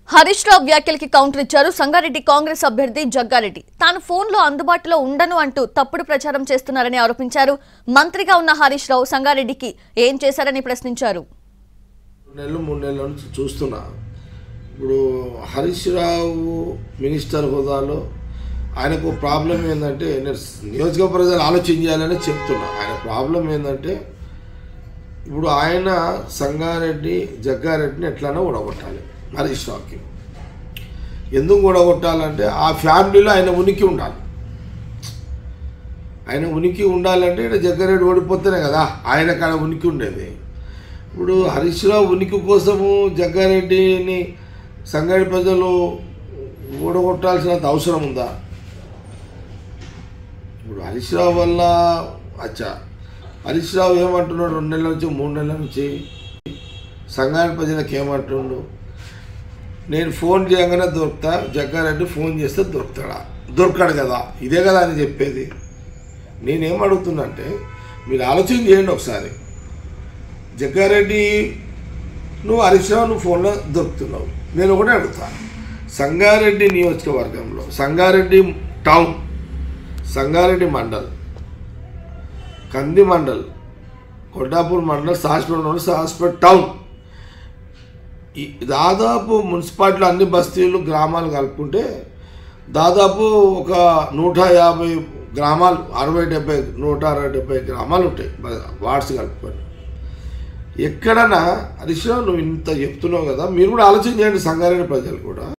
హరీష్ రావు వ్యాఖ్యలకి counter ఇచ్చారు సంగారెడ్డి కాంగ్రెస్ అభ్యర్థి జగ్గారెడ్డి తాను ఫోన్లో అందుబాటులో ఉండను అంటూ తప్పుడు ప్రచారం చేస్తున్నారని ఆరోపించారు మంత్రిగా ఉన్న హరీష్ రావు సంగారెడ్డికి ఏం చేశారని ప్రశ్నించారు రెండు నెలలు మూడు నెలల నుంచి చూస్తున్నా ఇప్పుడు హరీష్ రావు మినిస్టర్ హోదాలో ఆయనకు ప్రాబ్లం ఏంటంటే నేను నియోజకవర్గ ప్రజలు ఆలోచన చేయాలని చెప్తున్నా ఆయన ప్రాబ్లం ఏంటంటే ఇప్పుడు ఆయన సంగారెడ్డి జగ్గారెడ్డిని ఎట్లైనా ఊడగొట్టాలి హరీష్ రావుకి ఎందుకు ఊడగొట్టాలంటే ఆ ఫ్యామిలీలో ఆయన ఉనికి ఉండాలి ఆయన ఉనికి ఉండాలంటే ఇక్కడ జగ్గారెడ్డి ఓడిపోతేనే కదా ఆయన కాడ ఉనికి ఉండేది ఇప్పుడు హరీష్ రావు ఉనికి కోసము జగ్గారెడ్డిని సంగారెడ్డి ప్రజలు ఓడగొట్టాల్సినంత అవసరం ఉందా ఇప్పుడు హరీష్ రావు వల్ల అచ్చా హరీష్ రావు ఏమంటున్నాడు రెండు నెలల నుంచి మూడు నెలల నుంచి సంగారెడ్డి ప్రజలకు ఏమంటుండు నేను ఫోన్ చేయగానే దొరుకుతా జగ్గారెడ్డి ఫోన్ చేస్తే దొరుకుతాడా దొరకడు కదా ఇదే కదా అని చెప్పేది నేనేం అడుగుతున్నా అంటే మీరు ఆలోచన చేయండి ఒకసారి జగ్గారెడ్డి నువ్వు హరీష్ రావు నువ్వు ఫోన్లో దొరుకుతున్నావు నేను ఒకటే అడుగుతాను సంగారెడ్డి నియోజకవర్గంలో సంగారెడ్డి టౌన్ సంగారెడ్డి మండల్ కంది మండల్ కొడ్డాపూర్ మండల్ సాస్పేట్ మండల్ సాస్పేట్ టౌన్ ఈ దాదాపు మున్సిపాలిటీలో అన్ని బస్తీలు గ్రామాలు కలుపుకుంటే దాదాపు ఒక నూట యాభై గ్రామాలు అరవై డెబ్బై నూట అరవై డెబ్బై గ్రామాలు ఉంటాయి బ- వార్డ్స్ కలుపుకొని ఎక్కడన్నా హరీష్ రావు నువ్వు ఇంత చెప్తున్నావు కదా మీరు కూడా ఆలోచన చేయండి సంగారెడ్డి ప్రజలు కూడా